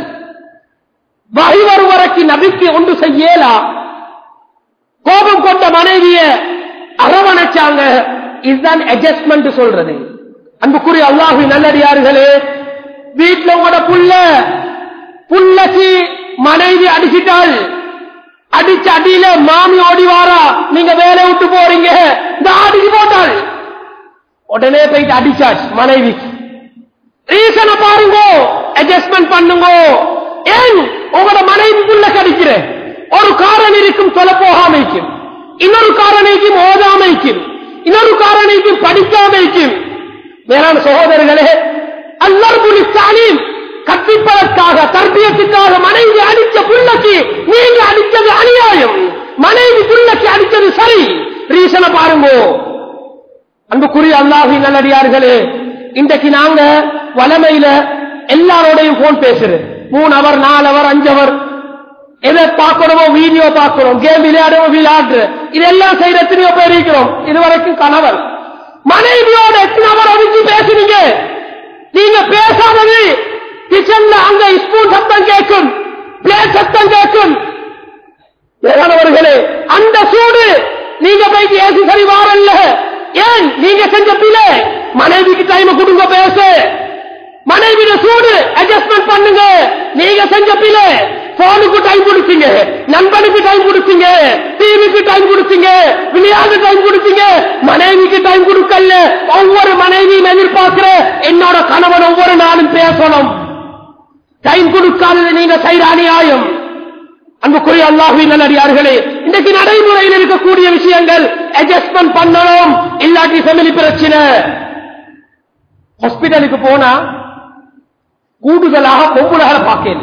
வகை வரும் வரைக்கும் நபிக்கு ஒன்று செய்யலா கோபம் கொண்ட மனைவிய அரவணைச்சாங்க இதுதான் அட்ஜஸ்ட்மெண்ட் சொல்றது அன்புக்குரிய அல்லாஹு நல்லடியார்களே வீட்டுல உங்களோட புள்ள புள்ளக்கு மனைவி அடிச்சிட்டாள் அடிச்ச அடியில மாமி ஓடி வாரா நீங்க வேலை விட்டு போறீங்க இந்த அடிச்சு போட்டாள் உடனே போயிட்டு அடிச்சாச்சு மனைவி ரீசனை பாருங்க அட்ஜஸ்ட்மெண்ட் பண்ணுங்க ஏன் உங்களோட மனைவிக்குள்ள கிடைக்கிற ஒரு காரணம் இருக்கும் சொல்ல போகாமைக்கும் இன்னொரு காரணிக்கும் ஓதாமைக்கும் இன்னொரு காரணிக்கும் படிக்காமைக்கும் வேளாண் சகோதரர்களே அல்லர்புலி ஸ்டாலின் கற்பிப்பதற்காக தர்பியத்துக்காக மனைவி அடிச்ச புள்ளக்கு நீங்க அடிச்சது அநியாயம் மனைவி புள்ளக்கு அடிச்சது சரி ரீசனை பாருங்க அன்புக்குரிய அல்லாஹி நல்லடியார்களே இன்றைக்கு நாங்க வளமையில எல்லாரோடையும் போன் பேசுறது மூணு அவர் நாலு அவர் அஞ்சு அவர் எதை பார்க்கணுமோ வீடியோ பார்க்கிறோம் கேம் விளையாடுவோம் விளையாடுற இதெல்லாம் செய்யற எத்தனையோ பேர் இருக்கிறோம் இதுவரைக்கும் கணவர் மனைவியோட எத்தனை அவர் அடிச்சு பேசுறீங்க நீங்க பேசாதது கிச்சன்ல அங்க ஸ்பூன் சத்தம் கேட்கும் பிளேட் சத்தம் கேட்கும் வேறானவர்களே அந்த சூடு நீங்க போயிட்டு ஏசி சரி வாரல்ல ஏன் நீங்க செஞ்ச பிள்ளை மனைவிக்கு டைம் கொடுங்க பேச மனைவிட சூடு அட்ஜஸ்ட்மெண்ட் பண்ணுங்க நீங்க செஞ்ச பிள்ளை போனுக்கு டைம் கொடுத்தீங்க நண்பனுக்கு டைம் கொடுத்தீங்க டிவிக்கு டைம் கொடுத்தீங்க விளையாட்டு டைம் கொடுத்தீங்க மனைவிக்கு டைம் கொடுக்கல ஒவ்வொரு மனைவியும் எதிர்பார்க்கிற என்னோட கணவன் ஒவ்வொரு நாளும் பேசணும் டைம் கொடுக்காதது நீங்க செய்யற அநியாயம் அன்புக்குரிய அல்லாஹுவின் நல்லடியார்களே இன்றைக்கு நடைமுறையில் இருக்கக்கூடிய விஷயங்கள் அட்ஜஸ்ட்மெண்ட் பண்ணணும் இல்லாட்டி ஃபேமிலி பிரச்சனை ஹாஸ்பிட்டலுக்கு போனா கூடுதலாக பொம்புலகளை பார்க்கல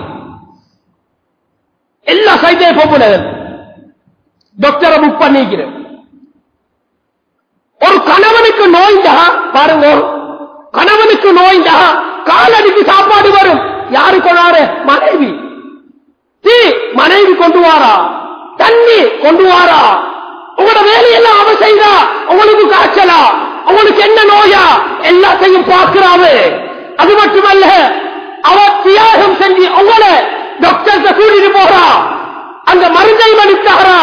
எல்லா சைட்டையும் பொம்புலகள் டாக்டரை புக் பண்ணிக்கிறேன் ஒரு கணவனுக்கு நோய்ந்தா பாருங்க கணவனுக்கு நோய்ந்தா காலடிக்கு சாப்பாடு வரும் யாரு கொண்டாரு மனைவி தீ மனைவி கொண்டு வாரா தண்ணி கொண்டு வாரா உங்களோட வேலையெல்லாம் அவ செய்றா உங்களுக்கு காய்ச்சலா உங்களுக்கு என்ன நோயா எல்லாத்தையும் பார்க்கிறாரு அது மட்டுமல்ல அவ தியாகம் செஞ்சு உங்களை டாக்டர்கிட்ட கூட்டிட்டு போறா அங்க மருந்தை மடித்தாரா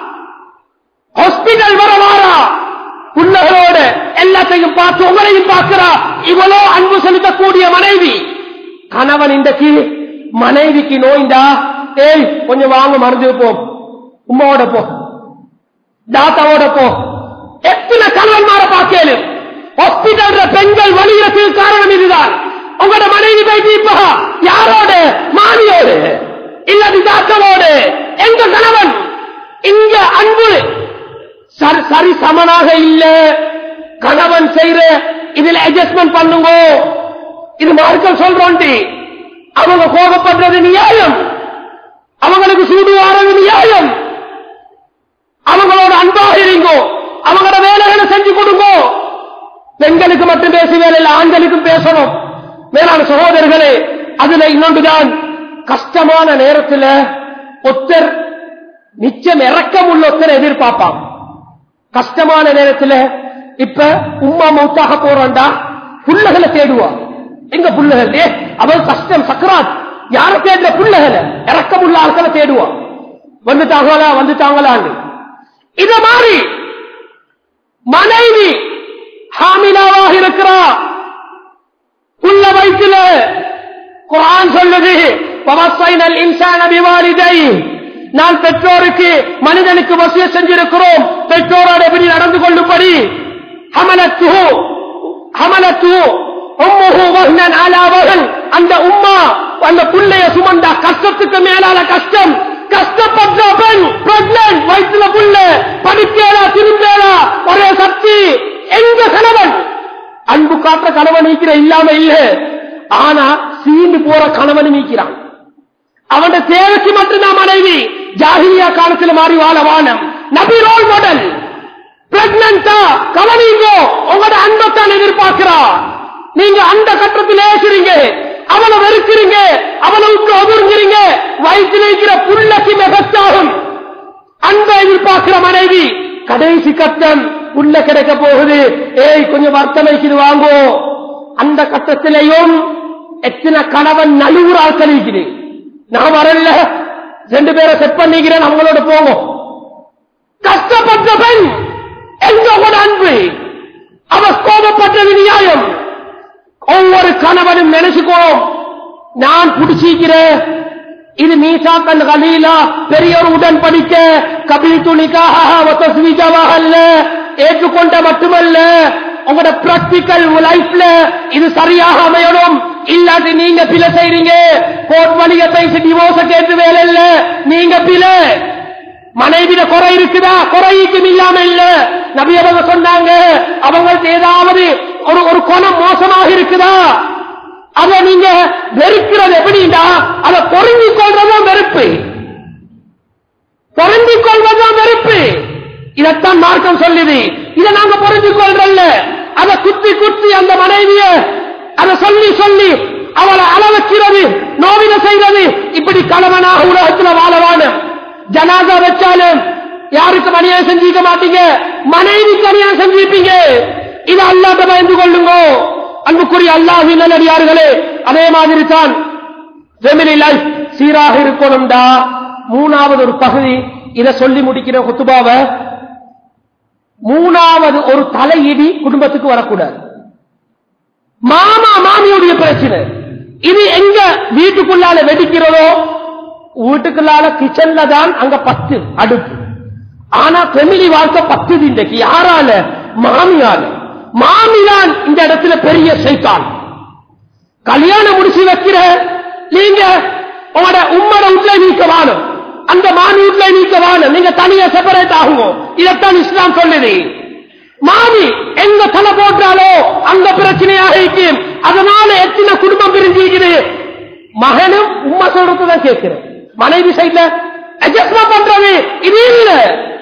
ஹாஸ்பிட்டல் வர வாரா புள்ளகளோட எல்லாத்தையும் பார்த்து உங்களையும் பார்க்கிறா இவளோ அன்பு செலுத்தக்கூடிய மனைவி கணவன் இன்றைக்கு மனைவிக்கு நோய்ந்தா ஏய் கொஞ்சம் வாங்க மருந்து போ உமாவோட போ தாத்தாவோட போ எத்தனை கணவன்மார பார்க்கலு ஹாஸ்பிட்டல் பெண்கள் வலியுறத்துக்கு காரணம் இதுதான் உங்களோட மனைவி போயிட்டு இப்ப யாரோட மாமியோடு இல்லாட்டி தாத்தாவோடு எங்க கணவன் இங்க அன்பு சரி சரி சமனாக இல்ல கணவன் செய்யற இதுல அட்ஜஸ்ட்மெண்ட் பண்ணுங்க இது மார்க்கம் சொல்றோம் அவங்க கோபப்படுறது நியாயம் அவங்களுக்கு சூடு வாரது நியாயம் அவங்களோட அன்பாக இருங்கோ அவங்களோட வேலைகளை செஞ்சு கொடுங்க பெண்களுக்கு மட்டும் பேச வேலை இல்லை ஆண்களுக்கும் பேசணும் மேலான சகோதரர்களே அதுல இன்னொன்றுதான் கஷ்டமான நேரத்தில் ஒத்தர் நிச்சயம் இறக்கம் உள்ள ஒத்தர் எதிர்பார்ப்பான் கஷ்டமான நேரத்தில் இப்ப உம்மா மௌத்தாக போறான்டா புள்ளகளை தேடுவா எங்க புள்ளகள் ஏ அவள் கஷ்டம் சக்கராத் யார தேடுற புள்ளகளை இறக்கம் உள்ள ஆட்களை தேடுவா வந்துட்டாங்களா வந்துட்டாங்களான்னு இத மாதிரி மனைவி ஹாமிலாவாக இருக்கிறா உள்ள வயிற்றுல குரான் சொல்லுது பவசைனல் இன்சான விவாலிதை நான் பெற்றோருக்கு மனிதனுக்கு வசிய செஞ்சிருக்கிறோம் பெற்றோரோட எப்படி நடந்து கொள்ளும்படி ஹமலத்து ஹமலத்து உம்முஹு வஹ்னன் அலா வஹன் அந்த உம்மா அந்த புள்ளைய சுமந்தா கஷ்டத்துக்கு மேலான கஷ்டம் கஷ்டப்பட்ட பெண் பிரெக்னன்ட் வயிற்றுல புள்ள படிக்கலா திரும்பேலா ஒரே சக்தி எங்க கணவன் அன்பு காட்டுற கணவன் நீக்கிற இல்லாம இல்ல ஆனா சீண்டு போற கணவன் நீக்கிறான் அவன் தேவைக்கு மட்டும்தான் மனைவி ஜாகிரியா காலத்தில் மாறி வாழ வானம் நபி ரோல் மாடல் பிரெக்னண்டா கவனிங்கோ உங்களோட அன்பத்தான் எதிர்பார்க்கிறா நீங்க அந்த கட்டத்தில் ஏசுறீங்க அவனை வெறுக்கிறீங்க அவனை விட்டு ஒதுங்குறீங்க வயிற்றில் இருக்கிற புள்ளக்கு மெகத்தாகும் அன்பை எதிர்பார்க்கிற மனைவி கடைசி கட்டம் உள்ள கிடைக்க போகுது ஏய் கொஞ்சம் வருத்தம் வைக்குது வாங்கோ அந்த கட்டத்திலையும் எத்தனை கணவன் நலுவுற ஆட்கள் இருக்குது நான் வரல ரெண்டு பேரை செட் பண்ணிக்கிறேன் அவங்களோட போங்க கஷ்டப்பட்ட பெண் எங்க கூட அன்பு அவ கோபப்பட்டது நியாயம் ஒவ்வொரு கணவனும் நினைச்சுக்கோம் நான் புடிச்சிக்கிறேன் இது மீசாக்கன் கலீலா பெரிய ஒரு உடன்படிக்க கபில் துணிக்காக அல்ல ஏற்றுக்கொண்ட மட்டுமல்ல உங்களோட பிராக்டிக்கல் லைஃப்ல இது சரியாக அமையணும் இல்லாட்டி நீங்க பிழை செய்றீங்க கோர்ட் வழிய பேசி டிவோர்ஸ கேட்டு வேலை இல்ல நீங்க பிழை மனைவிட குறை இருக்குதா குறைக்கும் இல்லாம இல்ல நபி அவங்க சொன்னாங்க அவங்களுக்கு ஏதாவது ஒரு ஒரு குணம் மோசமாக இருக்குதா அத நீங்க வெறுக்கிறது எப்படின்னா அதை பொருந்திக் கொள்றதும் வெறுப்பு பொருந்திக் கொள்வதும் வெறுப்பு இதைத்தான் மார்க்கம் சொல்லுது இதை நாங்க பொருந்திக் கொள்றல்ல அதை குத்தி குத்தி அந்த மனைவிய அதை சொல்லி சொல்லி அவளை அளவக்கிறது நோவின செய்வது இப்படி கணவனாக உலகத்தில் வாழவான ஜனாதா வச்சாலும் யாருக்கும் அநியாயம் செஞ்சிக்க மாட்டீங்க மனைவிக்கு அநியாயம் செஞ்சிருப்பீங்க இது அல்லாத பயந்து கொள்ளுங்க அன்புக்குரிய அல்லாஹ் நல்லடியார்களே அதே மாதிரி தான் ஃபெமிலி லைஃப் சீராக இருக்கணும்டா மூணாவது ஒரு பகுதி இதை சொல்லி முடிக்கிற குத்துபாவ மூணாவது ஒரு தலையிடி குடும்பத்துக்கு வரக்கூடாது மாமா மாமியுடைய பிரச்சனை இது எங்க வீட்டுக்குள்ளால வெடிக்கிறதோ வீட்டுக்குள்ளால கிச்சன்ல தான் அங்க பத்து அடுப்பு ஆனா ஃபெமிலி வாழ்க்கை பத்துது இன்றைக்கு யாரால மாமியால மாமிதான் இந்த இடத்துல பெரிய சைத்தான் கல்யாணம் முடிச்சு வைக்கிற நீங்க உங்களோட உம்மட உள்ள நீக்க வாழும் அந்த மாமி உள்ள நீக்க வாழும் நீங்க தனியா செப்பரேட் ஆகுங்க இதைத்தான் இஸ்லாம் சொல்லுது மாமி எங்க தலை போட்டாலோ அங்க பிரச்சனையாக இருக்கும் அதனால எத்தனை குடும்பம் பிரிஞ்சிருக்குது மகனும் உம்மா சொல்றதுதான் கேட்கிறேன் மனைவி சைட்ல அட்ஜஸ்ட்மெண்ட் பண்றது இது இல்ல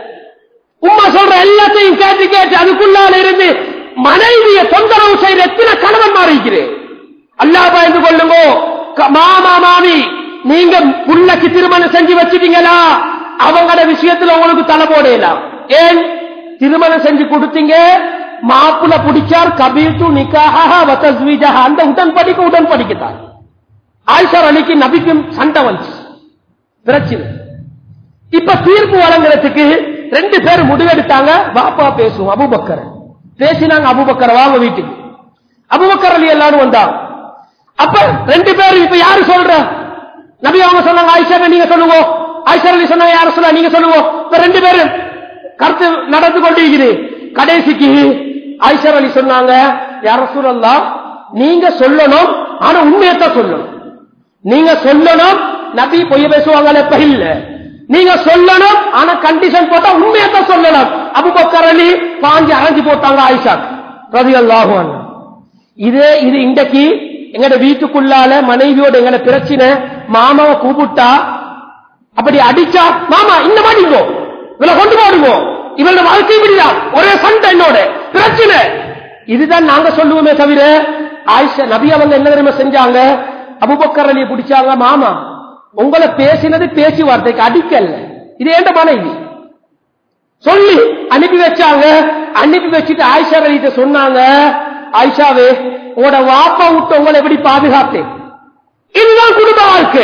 உம்மா சொல்ற எல்லாத்தையும் கேட்டு கேட்டு அதுக்குள்ளால இருந்து மனைவிய தொந்தரவு செய்த எத்தனை கணவன் மாறிக்கிறேன் அல்லா பயந்து கொள்ளுங்க க- மாமா மாமி நீங்க புள்ளக்கு திருமணம் செஞ்சு வச்சிட்டீங்களா அவங்களோட விஷயத்துல உங்களுக்கு தலை போடலாம் ஏன் திருமணம் செஞ்சு கொடுத்தீங்க மாப்பிள்ள பிடிச்சார் கபீர் டு நிக்காக வத்தஸ்வீஜா அந்த உடன்படிக்கை உடன்படிக்கைத்தான் ஆயிஷா அலிக்கு நபிக்கும் சண்டை வந்துச்சு பிரச்சனை இப்ப தீர்ப்பு வழங்குறதுக்கு ரெண்டு பேர் முடிவெடுத்தாங்க பாப்பா பேசுவோம் அபுபக்கர் பேசினாங்க அபுபக்கர் வாங்க வீட்டுக்கு அபுபக்கர் அலி எல்லாரும் வந்தாங்க அப்ப ரெண்டு பேரும் இப்ப யாரு சொல்ற நபி அவங்க சொன்னாங்க ஆயிஷா நீங்க சொல்லுங்க ஆயிஷா அலி சொன்னாங்க யாரு சொன்னா நீங்க சொல்லுங்க இப்ப ரெண்டு பேரும் கருத்து நடந்து கொண்டிருக்குது கடைசிக்கு ஆயிஷா அலி சொன்னாங்க யார சொல்லலாம் நீங்க சொல்லணும் ஆனா உண்மையத்தான் சொல்லணும் நீங்க சொல்லணும் நபி பொய்ய பேசுவாங்க இப்ப இல்ல நீங்க சொல்லணும் ஆனா கண்டிஷன் போட்டா உண்மையத்தான் சொல்லணும் அபுபக்கர் அலி பாஞ்சு அரைஞ்சு போட்டாங்க ஆயிஷா ரவி அல்லாஹுவான் இதே இது இன்றைக்கு எங்கட வீட்டுக்குள்ளால மனைவியோட எங்கட பிரச்சனை மாமாவை கூப்பிட்டா அப்படி அடிச்சா மாமா இந்த மாட்டிங்கோ இவளை கொண்டு போடுங்க இவளோட வாழ்க்கை இப்படிதான் ஒரே சண்டை என்னோட பிரச்சனை இதுதான் நாங்க சொல்லுவோமே தவிர ஆயிஷா நபி அவங்க என்ன தெரியுமா செஞ்சாங்க அபுபக்கர் அலியை பிடிச்சாங்க மாமா உங்களை பேசினது பேச்சுவார்த்தைக்கு அடிக்கல இது ஏண்ட மனைவி சொல்லி அனுப்பி வச்சாங்க அனுப்பி வச்சுட்டு ஆயிஷா அலிட்ட சொன்னாங்க ஆயிஷாவே உங்களோட வாப்பா விட்டு உங்களை எப்படி பாதுகாத்தேன் இதுதான் குடும்ப வாழ்க்கை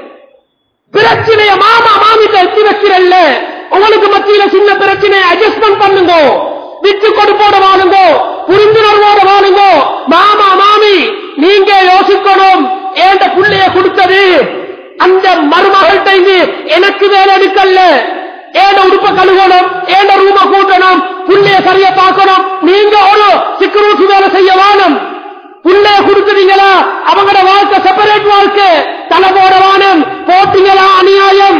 பிரச்சனைய மாமா மாமிட்ட எத்தி வைக்கிறல்ல உங்களுக்கு மத்தியில சின்ன பிரச்சனை அட்ஜஸ்ட்மெண்ட் பண்ணுங்க விட்டு கொடுப்போட வாழுங்க புரிந்துணர்வோட வாழுங்க மாமா மாமி நீங்க யோசிக்கணும் ஏண்ட புள்ளைய கொடுத்தது அந்த மருமகள்கிட்ட இருந்து எனக்கு வேலை எடுக்கல ஏண்ட உடுப்ப கழுவணும் ஏண்ட ரூம கூட்டணும் புள்ளைய சரியா பார்க்கணும் நீங்க ஒரு சிக்கரூசி வேலை செய்ய வாணும் புள்ளைய கொடுத்துட்டீங்களா அவங்களோட வாழ்க்கை செப்பரேட் வாழ்க்கை தலை போட வானம் போட்டீங்களா அநியாயம்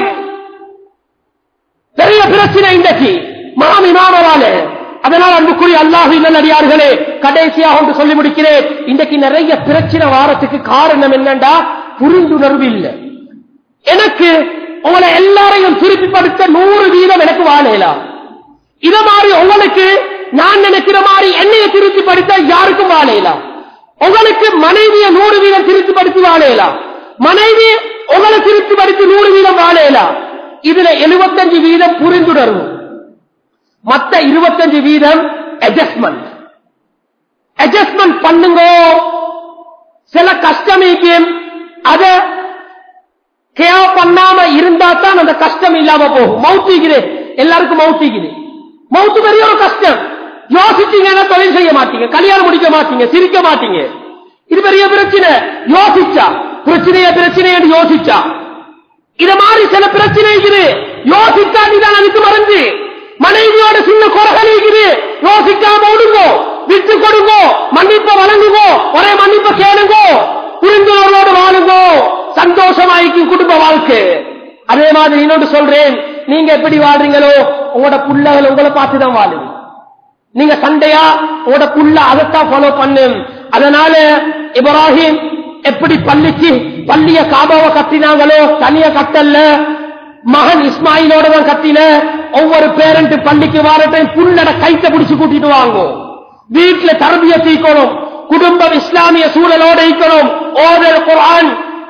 பெரிய பிரச்சனை இன்றைக்கு மாமி மாமவால அதனால் அன்புக்குரிய அல்லாஹ் நல்லடியார்களே கடைசியாக ஒன்று சொல்லி முடிக்கிறேன் இன்றைக்கு நிறைய பிரச்சனை வாரத்துக்கு காரணம் என்னண்டா புரிந்துணர்வு இல்லை எனக்கு உங்களை எல்லாரையும் திருப்பிப்படுத்த நூறு வீதம் எனக்கு வாழலாம் இத மாதிரி உங்களுக்கு நான் நினைக்கிற மாதிரி என்னைய திருத்தி படித்த யாருக்கும் வாழையலாம் உங்களுக்கு மனைவிய நூறு வீதம் திருத்தி படுத்தி வாழையலாம் மனைவி உங்களை திருத்தி படுத்தி நூறு வீதம் வாழையலாம் இதுல 75 வீதம் புரிந்துணர்வு மத்த 25 வீதம் அட்ஜஸ்ட்மெண்ட் அட்ஜஸ்ட்மெண்ட் பண்ணுங்க சில கஷ்டமிக்கும் அத கேர் பண்ணாம இருந்தா தான் அந்த கஷ்டம் இல்லாம போகும் மவுத்திக்குது எல்லாருக்கும் மவுத்திக்குது மவுத்து பெரிய ஒரு கஷ்டம் யோசிச்சீங்கன்னா தொழில் செய்ய மாட்டீங்க கல்யாணம் முடிக்க மாட்டீங்க சிரிக்க மாட்டீங்க இது பெரிய பிரச்சனை யோசிச்சா பிரச்சனைய பிரச்சனைன்னு யோசிச்சா இத மாதிரி சில பிரச்சனை இருக்குது யோசிக்காண்டிதான் அதுக்கு மறந்து மனைவியோட சின்ன குறைகள் இருக்குது யோசிக்காம விடுங்கோ விட்டு கொடுங்கோ மன்னிப்ப வழங்குங்கோ ஒரே மன்னிப்ப கேளுங்கோ புரிந்தவர்களோடு வாழுங்கோ சந்தோஷமாய்க்கும் குடும்ப வாழ்க்கை அதே மாதிரி இன்னொன்று சொல்றேன் நீங்க எப்படி வாழ்றீங்களோ உங்களோட புள்ளகள் உங்களை பார்த்து தான் வாழுங்க நீங்க சண்டையா உங்களோட புள்ள அதைத்தான் ஃபாலோ பண்ணும் அதனால இப்ராஹிம் எப்படி பள்ளிக்கு பள்ளிய காபாவை கட்டினாங்களோ தனிய கட்டல்ல மகன் இஸ்மாயிலோட தான் கட்டின ஒவ்வொரு பேரண்ட் பள்ளிக்கு வாரட்டையும் புள்ளட கைத்த பிடிச்சு கூட்டிட்டு வாங்கும் வீட்டுல தரபிய தீக்கணும் குடும்பம் இஸ்லாமிய சூழலோட இருக்கணும் ஓதல் குர்ஆன்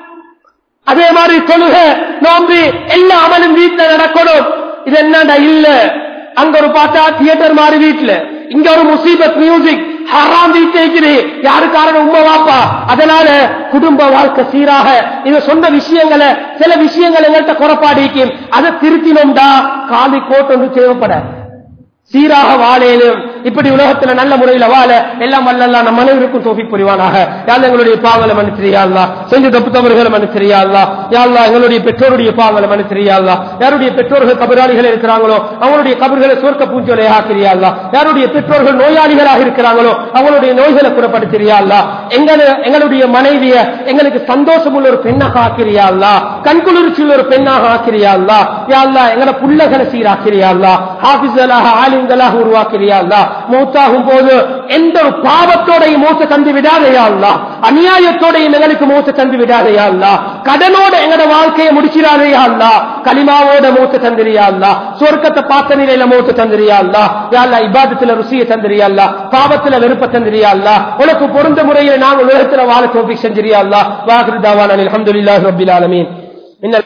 அதே மாதிரி தொழுக நோம்பு எல்லா அமலும் வீட்டுல நடக்கணும் இது என்னடா இல்ல அங்க ஒரு பார்த்தா தியேட்டர் மாதிரி வீட்டுல இங்க ஒரு முசீபத் மியூசிக் ஹராம் வீட்டு இருக்குது யாரு காரணம் உமா வாப்பா அதனால குடும்ப வாழ்க்கை சீராக இத சொன்ன விஷயங்களை சில விஷயங்கள் எங்கள்கிட்ட குறைபாடிக்கும் அதை திருத்தினோம்டா காலி கோட்டு வந்து தேவைப்பட சீராக வாழேனும் இப்படி உலகத்துல நல்ல முறையில வாழ எல்லாம் வல்லல்லாம் நம்ம அனைவருக்கும் தோஃபி புரிவானாக யாழ் எங்களுடைய பாவங்களை மன்னிச்சிரியாள்லா செஞ்ச தப்பு தவறுகளை மன்னிச்சிரியாள்லா யாழ்லா எங்களுடைய பெற்றோருடைய பாவங்களை மன்னிச்சிரியாள்லா யாருடைய பெற்றோர்கள் கபராளிகள் இருக்கிறாங்களோ அவங்களுடைய கபர்களை சுவர்க்க பூஞ்சோலை ஆக்கிரியாள்லா யாருடைய பெற்றோர்கள் நோயாளிகளாக இருக்கிறாங்களோ அவங்களுடைய நோய்களை குணப்படுத்திரியாள்லா எங்கள எங்களுடைய மனைவிய எங்களுக்கு சந்தோஷம் உள்ள ஒரு பெண்ணாக ஆக்கிரியாள்லா கண்குளிர்ச்சியில் ஒரு பெண்ணாக ஆக்கிரியாள்லா யாழ்லா எங்களோட புள்ளகளை சீராக்கிரியாள்லா ஹாபிஸ்களாக ஆலிம்களாக உருவாக்கிறியாள்லா மூத்தாகும் போது எந்த ஒரு பாவத்தோடையும் மூத்த தந்து விடாதையாள்லா அநியாயத்தோடையும் எங்களுக்கு மூத்த தந்து விடாதையாள்லா கடனோட எங்களோட வாழ்க்கையை முடிச்சிடாதையாள்லா களிமாவோட மூத்த தந்திரியாள்லா சொர்க்கத்தை பார்த்த நிலையில மூத்த தந்திரியாள்லா யாழ்லா இபாதத்துல ருசியை தந்திரியாள்லா பாவத்துல வெறுப்ப தந்திரியாள்லா உனக்கு பொருந்த முறையில் நாங்கள் உலகத்துல வாழ தோப்பி செஞ்சிரியாள்லா வாகிருதாவான் அலமதுல்லாஹி ரபில் ஆலமீன்